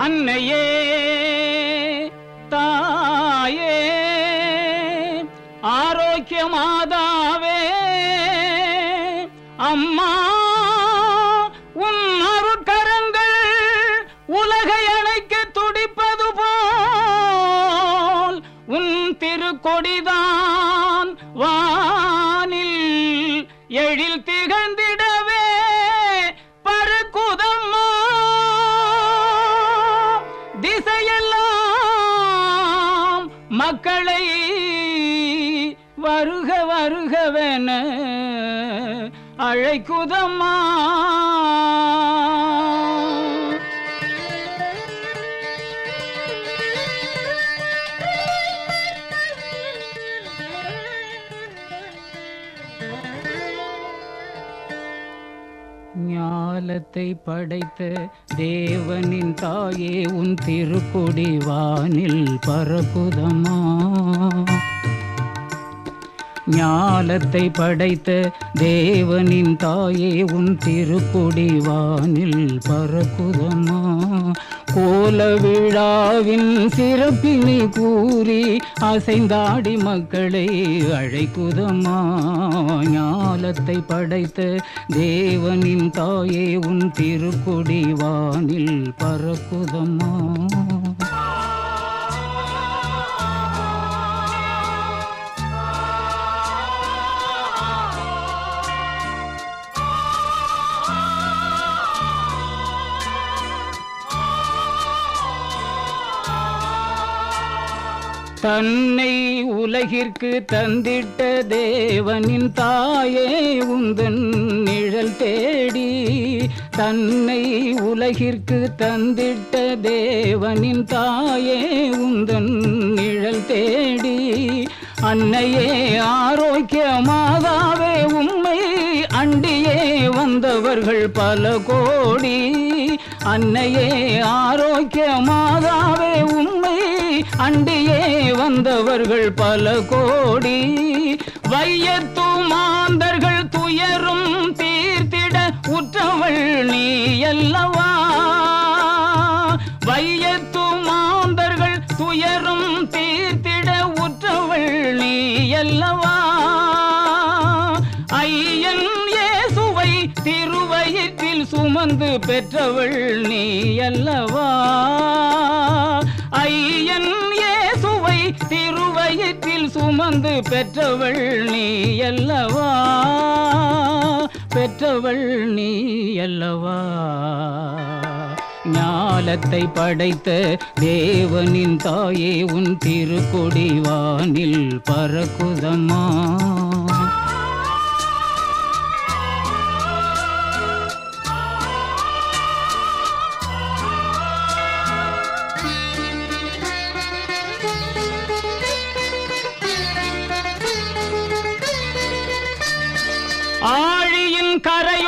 அன்னையே தாயே ஆரோக்கிய மாதாவே அம்மா உன் அருட்கரங்கள் உலகை அணைக்க துடிப்பது போல் உன் திருக்கொடிதான் வானில் எழில் திகழ்ந்திடவே பறக்குதம்மா திசையெல்லாம் மக்களை வருக வருகவென அழைக்குதம்மா ஞாலத்தை படைத்த தேவனின் தாயே உன் திருக்கொடி வானில் பரப்புதமா ஞாலத்தை படைத்த தேவனின் தாயே உன் திருக்கொடி வானில் பறக்குதம்மா கோல விழாவின் சிறப்பினை கூறி அசைந்தாடி மக்களை அழைக்குதம்மா ஞாலத்தை படைத்த தேவனின் தாயே உன் திருக்கொடி வானில் பறக்குதம்மா தன்னை உலகிற்கு தந்திட்ட தேவனின் தாயே உந்தன் நிழல் தேடி தன்னை உலகிற்கு தந்திட்ட தேவனின் தாயே உந்தன் நிழல் தேடி அன்னையே ஆரோக்கிய மாதாவே உம்மை அண்டியே வந்தவர்கள் பல கோடி அன்னையே ஆரோக்கிய மாதாவே உம்மை அண்டியே வந்தவர்கள் பல கோடி வையத்து மாந்தர்கள் துயரும் தீர்த்திட உற்றவள் நீ அல்லவா வையத்து மாந்தர்கள் துயரும் தீர்த்திட உற்றவள் நீ அல்லவா ஐயன் இயேசுவை திருவயிற்றில் சுமந்து பெற்றவள் நீ அல்லவா ஐயன் இயேசுவை திருவயிற்றில் சுமந்து பெற்றவள் நீ அல்லவா பெற்றவள் நீ அல்லவா ஞாலத்தை படைத்த தேவனின் தாயே உன் திருக்கொடி வானில் பறக்குதம்மா ஆழியின் கரை